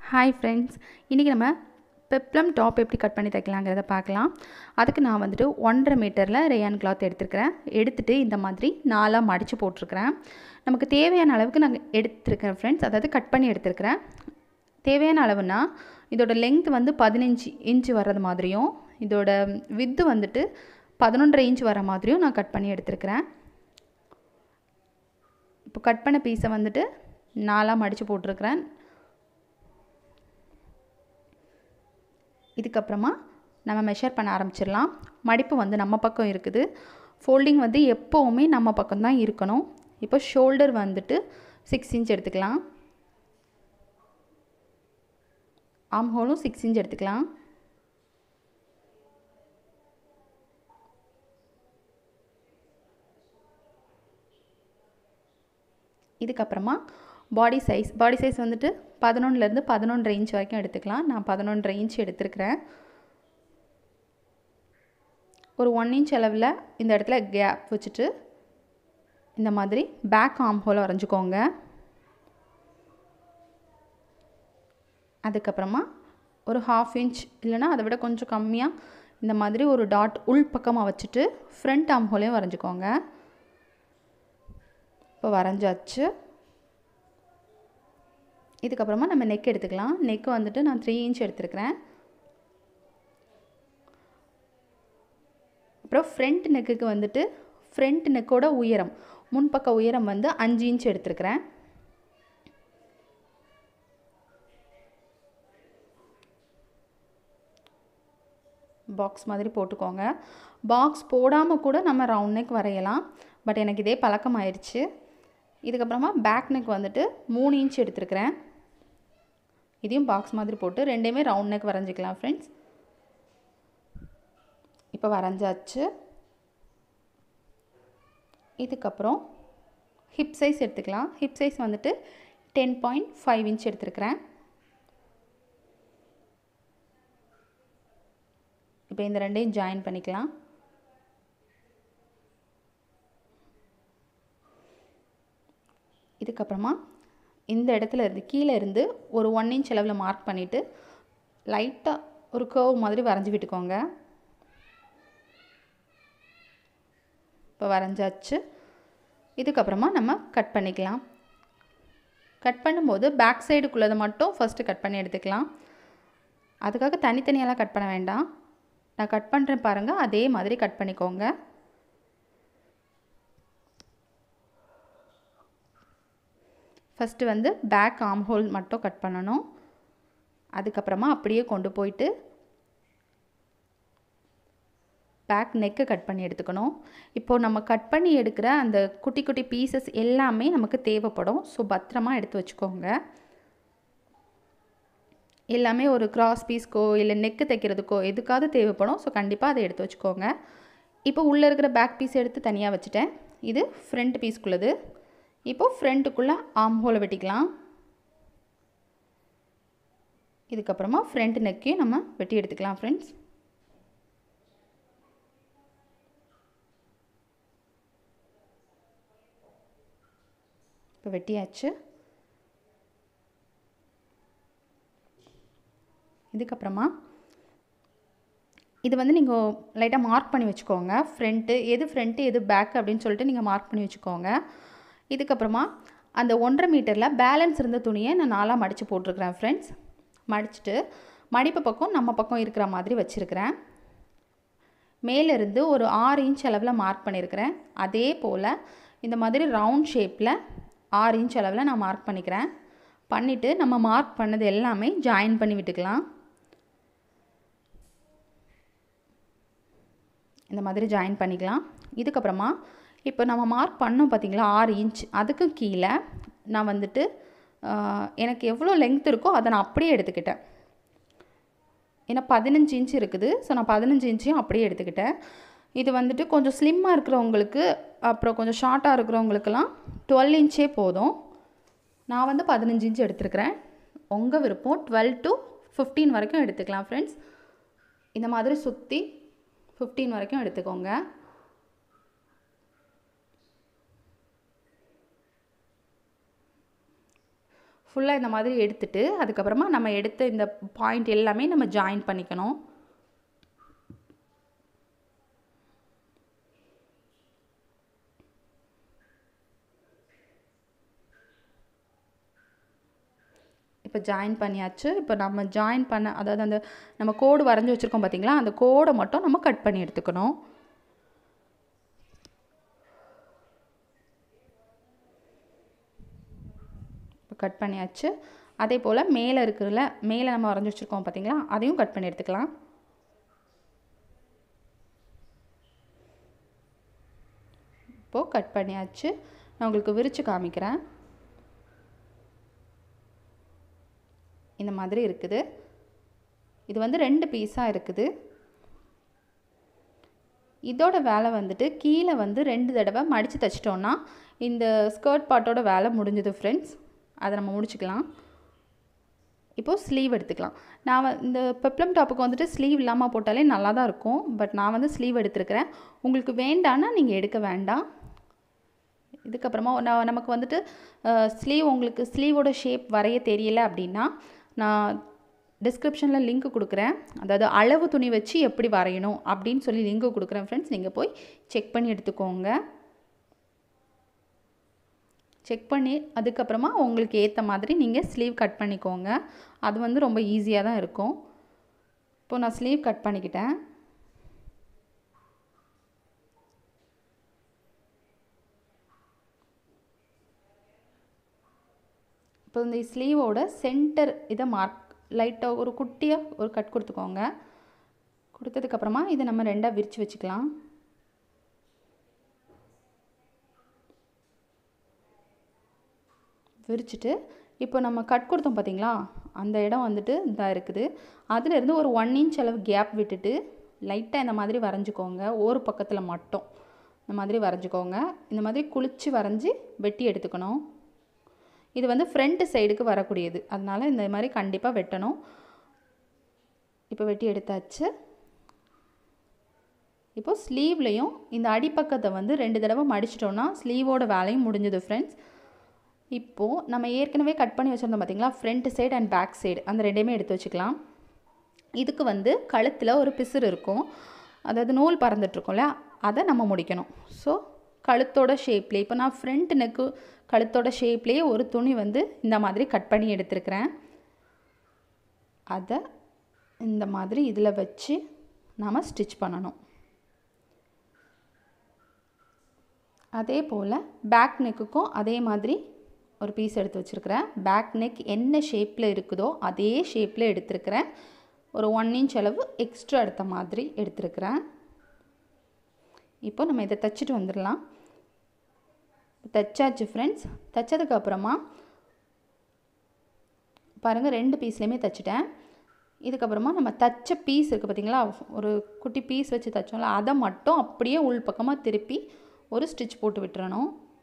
hi friends இன்றைக்கி நம்ம peplum top எப்படி கட் பண்ணி தைக்கலாங்கிறத பார்க்கலாம் அதுக்கு நான் வந்துட்டு ஒன்றரை மீட்டரில் ரேயான் கிளாத் எடுத்துருக்கிறேன் எடுத்துகிட்டு இந்த மாதிரி நாலாக மடித்து போட்டிருக்கிறேன் நமக்கு தேவையான அளவுக்கு நாங்கள் எடுத்துருக்கிறேன் ஃப்ரெண்ட்ஸ் அதாவது கட் பண்ணி எடுத்துருக்கிறேன் தேவையான அளவுனா இதோட லெங்த் வந்து பதினஞ்சு இன்ச்சு வர்றது மாதிரியும் இதோட வித்து வந்துட்டு பதினொன்றரை இன்ச் வர மாதிரியும் நான் கட் பண்ணி எடுத்துருக்கிறேன் இப்போ கட் பண்ண பீஸை வந்துட்டு நாலாக மடித்து போட்டிருக்கிறேன் இதுக்கப்புறமா நம்ம மெஷர் பண்ண ஆரம்பிச்சிடலாம் மடிப்பு வந்து நம்ம பக்கம் இருக்குது ஃபோல்டிங் வந்து எப்போவுமே நம்ம பக்கம் தான் இருக்கணும் இப்போ ஷோல்டர் வந்துட்டு சிக்ஸ் இன்ச் எடுத்துக்கலாம் ஆம் ஹோலும் சிக்ஸ் இன்ச் எடுத்துக்கலாம் இதுக்கப்புறமா பாடி சைஸ் பாடி சைஸ் வந்துட்டு பதினொன்றுலேருந்து பதினொன்றரை இன்ச் வரைக்கும் எடுத்துக்கலாம் நான் பதினொன்றரை இன்ச் எடுத்துருக்கிறேன் ஒரு ஒன் இன்ச் அளவில் இந்த இடத்துல கேப் வச்சுட்டு இந்த மாதிரி பேக் ஆம் ஹோலை வரைஞ்சிக்கோங்க அதுக்கப்புறமா ஒரு ஹாஃப் இன்ச் இல்லைனா அதை விட கொஞ்சம் கம்மியாக இந்த மாதிரி ஒரு டாட் உள் பக்கமாக வச்சுட்டு ஃப்ரண்ட் ஆம் ஹோலையும் வரைஞ்சிக்கோங்க இப்போ வரைஞ்சாச்சு இதுக்கப்புறமா நம்ம நெக் எடுத்துக்கலாம் நெக் வந்துட்டு நான் த்ரீ இன்ச் எடுத்துருக்கிறேன் அப்புறம் ஃப்ரண்ட் நெக்குக்கு வந்துட்டு ஃப்ரண்ட் நெக்கோட உயரம் முன்பக்க உயரம் வந்து அஞ்சு இன்ச் எடுத்துருக்கிறேன் பாக்ஸ் மாதிரி போட்டுக்கோங்க பாக்ஸ் போடாமல் கூட நம்ம ரவுண்ட் நெக் வரையலாம் பட் எனக்கு இதே பழக்கம் ஆயிடுச்சு இதுக்கப்புறமா பேக் நெக் வந்துட்டு மூணு இன்ச் எடுத்துருக்கிறேன் இதையும் பாக்ஸ் மாதிரி போட்டு ரெண்டையுமே ரவுண்ட் நெக் வரைஞ்சிக்கலாம் ஃப்ரெண்ட்ஸ் இப்போ வரைஞ்சாச்சு இதுக்கப்புறம் ஹிப் சைஸ் எடுத்துக்கலாம் ஹிப் சைஸ் வந்துட்டு டென் பாயிண்ட் ஃபைவ் இன்ச் எடுத்துருக்கிறேன் இப்போ இந்த ரெண்டையும் ஜாயின் பண்ணிக்கலாம் இதுக்கப்புறமா இந்த இடத்துல இருந்து கீழே இருந்து ஒரு ஒன் இன்ச் அளவில் மார்க் பண்ணிவிட்டு லைட்டாக ஒரு கர்வ் மாதிரி வரைஞ்சி விட்டுக்கோங்க இப்போ வரைஞ்சாச்சு இதுக்கப்புறமா நம்ம கட் பண்ணிக்கலாம் கட் பண்ணும்போது பேக் சைடுக்குள்ளதை மட்டும் ஃபஸ்ட்டு கட் பண்ணி எடுத்துக்கலாம் அதுக்காக தனித்தனியெல்லாம் கட் பண்ண வேண்டாம் நான் கட் பண்ணுறேன் பாருங்கள் அதே மாதிரி கட் பண்ணிக்கோங்க ஃபஸ்ட்டு வந்து பேக் ஆம் ஹோல் மட்டும் கட் பண்ணணும் அதுக்கப்புறமா அப்படியே கொண்டு போயிட்டு பேக் நெக்கு கட் பண்ணி எடுத்துக்கணும் இப்போது நம்ம கட் பண்ணி எடுக்கிற அந்த குட்டி குட்டி பீசஸ் எல்லாமே நமக்கு தேவைப்படும் ஸோ பத்திரமா எடுத்து வச்சுக்கோங்க எல்லாமே ஒரு கிராஸ் பீஸ்க்கோ இல்லை நெக்கு தைக்கிறதுக்கோ எதுக்காவது தேவைப்படும் ஸோ கண்டிப்பாக அதை எடுத்து வச்சுக்கோங்க இப்போ உள்ளே இருக்கிற பேக் பீஸ் எடுத்து தனியாக வச்சுட்டேன் இது ஃப்ரண்ட் பீஸ்க்குள்ளது இப்போது ஃப்ரண்ட்டுக்குள்ளே ஆம் ஹோலை வெட்டிக்கலாம் இதுக்கப்புறமா ஃப்ரண்ட் நெக்கையும் நம்ம வெட்டி எடுத்துக்கலாம் ஃப்ரெண்ட்ஸ் இப்போ வெட்டியாச்சு இதுக்கப்புறமா இது வந்து நீங்கள் லைட்டாக மார்க் பண்ணி வச்சுக்கோங்க ஃப்ரண்ட்டு எது ஃப்ரண்ட்டு எது பேக் அப்படின்னு சொல்லிட்டு நீங்கள் மார்க் பண்ணி வச்சுக்கோங்க இதுக்கப்புறமா அந்த ஒன்றரை மீட்டரில் பேலன்ஸ் இருந்த துணியை நான் நாலாக மடித்து போட்டிருக்கிறேன் ஃப்ரெண்ட்ஸ் மடிச்சுட்டு மடிப்பு பக்கம் நம்ம பக்கம் இருக்கிற மாதிரி வச்சுருக்கிறேன் மேலேருந்து ஒரு ஆறு இன்ச் அளவில் மார்க் பண்ணியிருக்கிறேன் அதே போல் இந்த மாதிரி ரவுண்ட் ஷேப்பில் ஆறு இன்ச் அளவில் நான் மார்க் பண்ணிக்கிறேன் பண்ணிவிட்டு நம்ம மார்க் பண்ணது எல்லாமே ஜாயின் பண்ணி விட்டுக்கலாம் இந்த மாதிரி ஜாயின் பண்ணிக்கலாம் இதுக்கப்புறமா இப்போ நம்ம மார்க் பண்ணோம் பார்த்திங்களா ஆறு இன்ச் அதுக்கு கீழே நான் வந்துட்டு எனக்கு எவ்வளோ லெங்த் இருக்கோ அதை நான் அப்படியே எடுத்துக்கிட்டேன் ஏன்னா பதினஞ்சு இன்ச் இருக்குது ஸோ நான் பதினஞ்சு இன்ச்சையும் அப்படியே எடுத்துக்கிட்டேன் இது வந்துட்டு கொஞ்சம் ஸ்லிம்மாக இருக்கிறவங்களுக்கு அப்புறம் கொஞ்சம் ஷார்ட்டாக இருக்கிறவங்களுக்கெல்லாம் டுவெல் இன்ச்சே போதும் நான் வந்து பதினஞ்சு இன்ச் எடுத்துருக்கிறேன் உங்கள் விருப்பம் டுவெல் டு ஃபிஃப்டீன் வரைக்கும் எடுத்துக்கலாம் ஃப்ரெண்ட்ஸ் இந்த மாதிரி சுற்றி ஃபிஃப்டீன் வரைக்கும் எடுத்துக்கோங்க ஃபுல்லாக இந்த மாதிரி எடுத்துட்டு அதுக்கப்புறமா நம்ம எடுத்த இந்த பாயிண்ட் எல்லாமே நம்ம ஜாயின் பண்ணிக்கணும் இப்போ ஜாயின் பண்ணியாச்சு இப்போ நம்ம ஜாயின் பண்ண அதாவது அந்த நம்ம கோடு வரைஞ்சி வச்சுருக்கோம் பார்த்தீங்களா அந்த கோடை மட்டும் நம்ம கட் பண்ணி எடுத்துக்கணும் இப்போ கட் பண்ணியாச்சு அதே போல் மேலே இருக்கிறல மேலே நம்ம வரைஞ்சி வச்சுருக்கோம் பார்த்தீங்களா அதையும் கட் பண்ணி எடுத்துக்கலாம் இப்போது கட் பண்ணியாச்சு நான் உங்களுக்கு விரித்து காமிக்கிறேன் இந்த மாதிரி இருக்குது இது வந்து ரெண்டு பீஸாக இருக்குது இதோட வேலை வந்துட்டு கீழே வந்து ரெண்டு தடவை மடித்து தைச்சிட்டோன்னா இந்த ஸ்கர்ட் பார்ட்டோட வேலை முடிஞ்சது ஃப்ரெண்ட்ஸ் அதை நம்ம முடிச்சுக்கலாம் இப்போது ஸ்லீவ் எடுத்துக்கலாம் நான் வ- இந்த பெப்ளம் டாப்புக்கு வந்துட்டு ஸ்லீவ் இல்லாமல் போட்டாலே நல்லா தான் இருக்கும் பட் நான் வந்து ஸ்லீவ் எடுத்துருக்கிறேன் உங்களுக்கு வேண்டான்னா நீங்கள் எடுக்க வேண்டாம் இதுக்கப்புறமா நான் நமக்கு வந்துட்டு ஸ்லீவ் உங்களுக்கு ஸ்லீவோட ஷேப் வரைய தெரியல அப்படின்னா நான் டிஸ்கிரிப்ஷனில் லிங்க் கொடுக்குறேன் அதாவது அளவு துணி வச்சு எப்படி வரையணும் அப்படின்னு சொல்லி லிங்க் கொடுக்குறேன் ஃப்ரெண்ட்ஸ் நீங்கள் போய் செக் பண்ணி எடுத்துக்கோங்க செக் பண்ணி அதுக்கப்புறமா உங்களுக்கு ஏற்ற மாதிரி நீங்கள் ஸ்லீவ் கட் பண்ணிக்கோங்க அது வந்து ரொம்ப ஈஸியாக தான் இருக்கும் இப்போது நான் ஸ்லீவ் கட் பண்ணிக்கிட்டேன் இப்போ இந்த ஸ்லீவோட சென்டர் இதை மார்க் லைட்டாக ஒரு குட்டியாக ஒரு கட் கொடுத்துக்கோங்க கொடுத்ததுக்கப்புறமா இதை நம்ம ரெண்டாக விரித்து வச்சுக்கலாம் விரிச்சிட்டு இப்போ நம்ம கட் கொடுத்தோம் பார்த்தீங்களா அந்த இடம் வந்துட்டு இதாக இருக்குது அதுலேருந்து ஒரு ஒன் இன்ச் அளவு கேப் விட்டுட்டு லைட்டாக இந்த மாதிரி வரைஞ்சிக்கோங்க ஒரு பக்கத்தில் மட்டும் இந்த மாதிரி வரைஞ்சிக்கோங்க இந்த மாதிரி குளிச்சு வரைஞ்சி வெட்டி எடுத்துக்கணும் இது வந்து ஃப்ரண்ட் சைடுக்கு வரக்கூடியது அதனால் இந்த மாதிரி கண்டிப்பாக வெட்டணும் இப்போ வெட்டி எடுத்தாச்சு இப்போ ஸ்லீவ்லேயும் இந்த அடிப்பக்கத்தை வந்து ரெண்டு தடவை மடிச்சிட்டோன்னா ஸ்லீவோட வேலையும் முடிஞ்சது ஃப்ரெண்ட்ஸ் இப்போது நம்ம ஏற்கனவே கட் பண்ணி வச்சுருந்தோம் பார்த்தீங்களா front side and back side அந்த ரெண்டையுமே எடுத்து வச்சுக்கலாம் இதுக்கு வந்து கழுத்தில் ஒரு பிசுறு இருக்கும் அதாவது நூல் பறந்துட்டுருக்கோம்ல அதை நம்ம முடிக்கணும் ஸோ கழுத்தோட ஷேப்லேயே இப்போ நான் ஃப்ரண்ட் நெக்கு கழுத்தோட ஷேப்லேயே ஒரு துணி வந்து இந்த மாதிரி கட் பண்ணி எடுத்துருக்கிறேன் அதை இந்த மாதிரி இதில் வச்சு நாம் ஸ்டிச் பண்ணணும் அதே போல் பேக் நெக்குக்கும் அதே மாதிரி ஒரு பீஸ் எடுத்து வச்சுருக்கிறேன் பேக் நெக் என்ன ஷேப்பில் இருக்குதோ அதே ஷேப்பில் எடுத்திருக்கிறேன் ஒரு ஒன் இன்ச் அளவு எக்ஸ்ட்ரா எடுத்த மாதிரி எடுத்திருக்கிறேன் இப்போ நம்ம இதை தைச்சிட்டு வந்துடலாம் தைச்சாச்சு ஃப்ரெண்ட்ஸ் தைச்சதுக்கப்புறமா பாருங்கள் ரெண்டு பீஸ்லேயுமே தைச்சிட்டேன் இதுக்கப்புறமா நம்ம தைச்ச பீஸ் இருக்குது பார்த்தீங்களா ஒரு குட்டி பீஸ் வச்சு தைச்சோம்ல அதை மட்டும் அப்படியே உள் பக்கமாக திருப்பி ஒரு ஸ்டிச் போட்டு விட்டுறணும்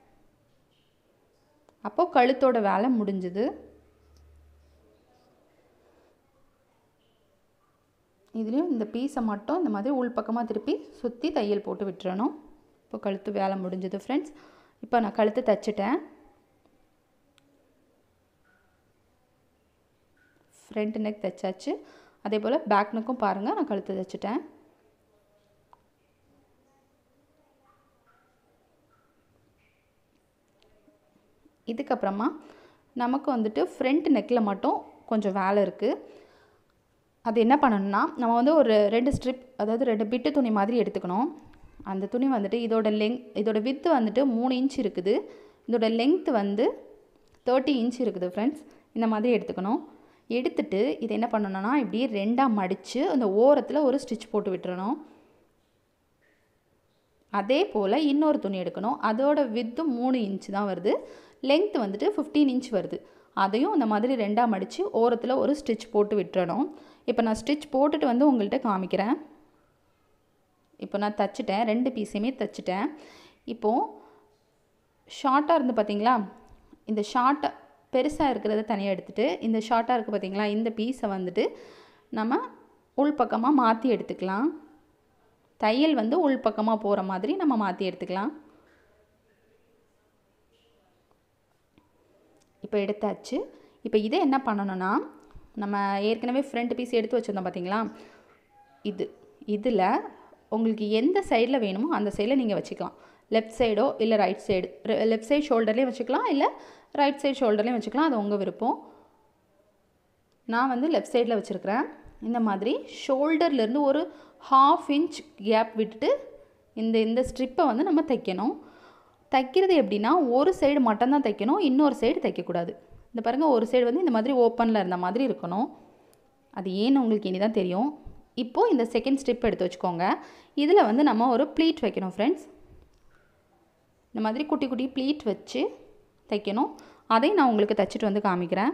அப்போது கழுத்தோட வேலை முடிஞ்சுது இதுலேயும் இந்த பீஸை மட்டும் இந்த மாதிரி உள் பக்கமாக திருப்பி சுற்றி தையல் போட்டு விட்டுறணும் இப்போ கழுத்து வேலை முடிஞ்சது ஃப்ரெண்ட்ஸ் இப்போ நான் கழுத்து தைச்சிட்டேன் ஃப்ரண்ட் நெக் தைச்சாச்சு அதே போல் பேக் நெக்கும் பாருங்கள் நான் கழுத்து தைச்சிட்டேன் இதுக்கப்புறமா நமக்கு வந்துட்டு ஃப்ரண்ட் நெக்கில் மட்டும் கொஞ்சம் வேலை இருக்குது அது என்ன பண்ணணும்னா நம்ம வந்து ஒரு ரெண்டு ஸ்ட்ரிப் அதாவது ரெண்டு பிட்டு துணி மாதிரி எடுத்துக்கணும் அந்த துணி வந்துட்டு இதோட லெங் இதோட வித்து வந்துட்டு மூணு இன்ச் இருக்குது இதோட லெங்த் வந்து தேர்ட்டி இன்ச் இருக்குது ஃப்ரெண்ட்ஸ் இந்த மாதிரி எடுத்துக்கணும் எடுத்துட்டு இதை என்ன பண்ணணும்னா இப்படி ரெண்டாக மடித்து அந்த ஓரத்தில் ஒரு ஸ்டிச் போட்டு விட்டுறணும் அதே போல் இன்னொரு துணி எடுக்கணும் அதோட வித்து மூணு இன்ச் தான் வருது லெங்த் வந்துட்டு ஃபிஃப்டீன் இன்ச் வருது அதையும் இந்த மாதிரி ரெண்டாக மடித்து ஓரத்தில் ஒரு ஸ்டிச் போட்டு விட்டுறணும் இப்போ நான் ஸ்டிச் போட்டுட்டு வந்து உங்கள்கிட்ட காமிக்கிறேன் இப்போ நான் தைச்சிட்டேன் ரெண்டு பீஸையுமே தைச்சிட்டேன் இப்போது ஷார்ட்டாக இருந்து பார்த்தீங்களா இந்த ஷார்ட்டாக பெருசாக இருக்கிறத தனியாக எடுத்துகிட்டு இந்த ஷார்ட்டாக இருக்குது பார்த்தீங்களா இந்த பீஸை வந்துட்டு நம்ம உள்பக்கமாக மாற்றி எடுத்துக்கலாம் தையல் வந்து உள்பக்கமாக போகிற மாதிரி நம்ம மாற்றி எடுத்துக்கலாம் இப்போ எடுத்தாச்சு இப்போ இதை என்ன பண்ணணும்னா நம்ம ஏற்கனவே ஃப்ரண்ட் பீஸ் எடுத்து வச்சுருந்தோம் பார்த்தீங்களா இது இதில் உங்களுக்கு எந்த சைடில் வேணுமோ அந்த சைடில் நீங்கள் வச்சுக்கலாம் லெஃப்ட் சைடோ இல்லை ரைட் சைடு லெஃப்ட் சைடு ஷோல்டர்லேயும் வச்சுக்கலாம் இல்லை ரைட் சைடு ஷோல்டர்லேயும் வச்சுக்கலாம் அது உங்கள் விருப்பம் நான் வந்து லெஃப்ட் சைடில் வச்சுருக்கிறேன் இந்த மாதிரி ஷோல்டர்லேருந்து ஒரு ஹாஃப் இன்ச் கேப் விட்டுட்டு இந்த இந்த ஸ்ட்ரிப்பை வந்து நம்ம தைக்கணும் தைக்கிறது எப்படின்னா ஒரு சைடு மட்டும்தான் தைக்கணும் இன்னொரு சைடு தைக்கக்கூடாது இந்த பாருங்கள் ஒரு சைடு வந்து இந்த மாதிரி ஓப்பனில் இருந்த மாதிரி இருக்கணும் அது ஏன்னு உங்களுக்கு இனி தான் தெரியும் இப்போது இந்த செகண்ட் ஸ்டெப் எடுத்து வச்சுக்கோங்க இதில் வந்து நம்ம ஒரு ப்ளீட் வைக்கணும் ஃப்ரெண்ட்ஸ் இந்த மாதிரி குட்டி குட்டி ப்ளீட் வச்சு தைக்கணும் அதையும் நான் உங்களுக்கு தைச்சிட்டு வந்து காமிக்கிறேன்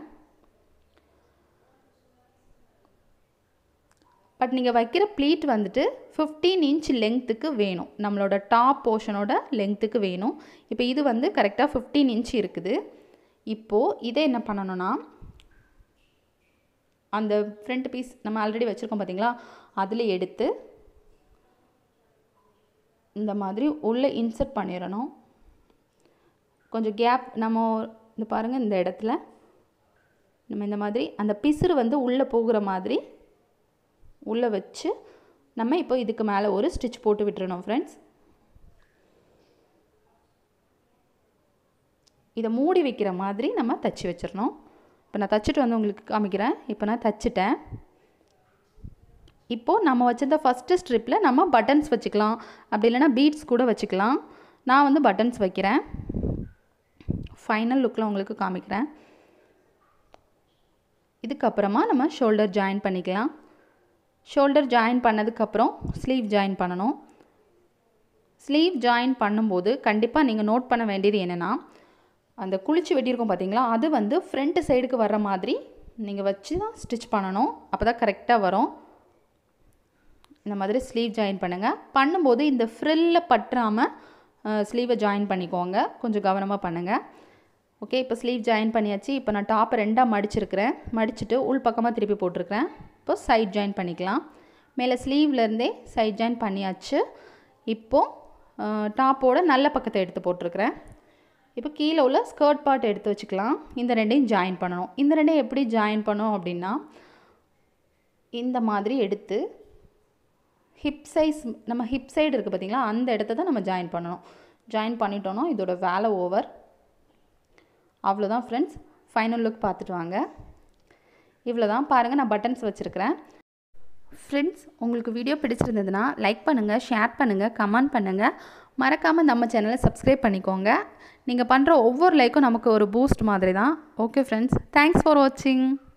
பட் நீங்கள் வைக்கிற ப்ளீட் வந்துட்டு ஃபிஃப்டீன் இன்ச் லெங்க்த்துக்கு வேணும் நம்மளோட டாப் போர்ஷனோட லெங்க்த்துக்கு வேணும் இப்போ இது வந்து கரெக்டாக ஃபிஃப்டீன் இன்ச் இருக்குது இப்போது இதை என்ன பண்ணணும்னா அந்த ஃப்ரண்ட் பீஸ் நம்ம ஆல்ரெடி வச்சுருக்கோம் பார்த்தீங்களா அதில் எடுத்து இந்த மாதிரி உள்ளே இன்சர்ட் பண்ணிடணும் கொஞ்சம் கேப் நம்ம இந்த பாருங்கள் இந்த இடத்துல நம்ம இந்த மாதிரி அந்த பிசுறு வந்து உள்ளே போகிற மாதிரி உள்ளே வச்சு நம்ம இப்போ இதுக்கு மேலே ஒரு ஸ்டிச் போட்டு விட்டுறணும் ஃப்ரெண்ட்ஸ் இதை மூடி வைக்கிற மாதிரி நம்ம தச்சு வச்சிடணும் இப்போ நான் தச்சுட்டு வந்து உங்களுக்கு காமிக்கிறேன் இப்போ நான் தச்சுட்டேன் இப்போது நம்ம வச்சிருந்த ஃபஸ்ட்டு ஸ்ட்ரிப்பில் நம்ம பட்டன்ஸ் வச்சுக்கலாம் அப்படி இல்லைனா பீட்ஸ் கூட வச்சுக்கலாம் நான் வந்து பட்டன்ஸ் வைக்கிறேன் ஃபைனல் லுக்கில் உங்களுக்கு காமிக்கிறேன் இதுக்கப்புறமா நம்ம ஷோல்டர் ஜாயின் பண்ணிக்கலாம் ஷோல்டர் ஜாயின் பண்ணதுக்கப்புறம் ஸ்லீவ் ஜாயின் பண்ணணும் ஸ்லீவ் ஜாயின் பண்ணும்போது கண்டிப்பாக நீங்கள் நோட் பண்ண வேண்டியது என்னென்னா அந்த குளிச்சு வெட்டியிருக்கோம் பார்த்தீங்களா அது வந்து ஃப்ரண்ட் சைடுக்கு வர்ற மாதிரி நீங்கள் வச்சு தான் ஸ்டிச் பண்ணணும் அப்போ தான் கரெக்டாக வரும் இந்த மாதிரி ஸ்லீவ் ஜாயின் பண்ணுங்கள் பண்ணும்போது இந்த ஃப்ரில்லில் பற்றாமல் ஸ்லீவை ஜாயின் பண்ணிக்கோங்க கொஞ்சம் கவனமாக பண்ணுங்கள் ஓகே இப்போ ஸ்லீவ் ஜாயின் பண்ணியாச்சு இப்போ நான் டாப்பை ரெண்டாக மடிச்சிருக்கிறேன் மடிச்சுட்டு உள் பக்கமாக திருப்பி போட்டிருக்கிறேன் இப்போ சைட் ஜாயின் பண்ணிக்கலாம் மேலே ஸ்லீவ்லேருந்தே சைட் ஜாயின் பண்ணியாச்சு இப்போது டாப்போட நல்ல பக்கத்தை எடுத்து போட்டிருக்கிறேன் இப்போ கீழே உள்ள ஸ்கர்ட் பார்ட் எடுத்து வச்சுக்கலாம் இந்த ரெண்டையும் ஜாயின் பண்ணணும் இந்த ரெண்டையும் எப்படி ஜாயின் பண்ணோம் அப்படின்னா இந்த மாதிரி எடுத்து ஹிப் சைஸ் நம்ம ஹிப் சைடு இருக்குது பார்த்தீங்களா அந்த இடத்த தான் நம்ம ஜாயின் பண்ணணும் ஜாயின் பண்ணிட்டோன்னா இதோட வேலை ஓவர் அவ்வளோதான் ஃப்ரெண்ட்ஸ் ஃபைனல் லுக் பார்த்துட்டு வாங்க இவ்வளோ தான் பாருங்கள் நான் பட்டன்ஸ் வச்சுருக்கிறேன் ஃப்ரெண்ட்ஸ் உங்களுக்கு வீடியோ பிடிச்சிருந்ததுன்னா லைக் பண்ணுங்கள் ஷேர் பண்ணுங்கள் கமெண்ட் பண்ணுங்கள் மறக்காமல் நம்ம சேனலை சப்ஸ்கிரைப் பண்ணிக்கோங்க நீங்கள் பண்ணுற ஒவ்வொரு லைக்கும் நமக்கு ஒரு பூஸ்ட் மாதிரி தான் ஓகே ஃப்ரெண்ட்ஸ் தேங்க்ஸ் ஃபார் வாட்சிங்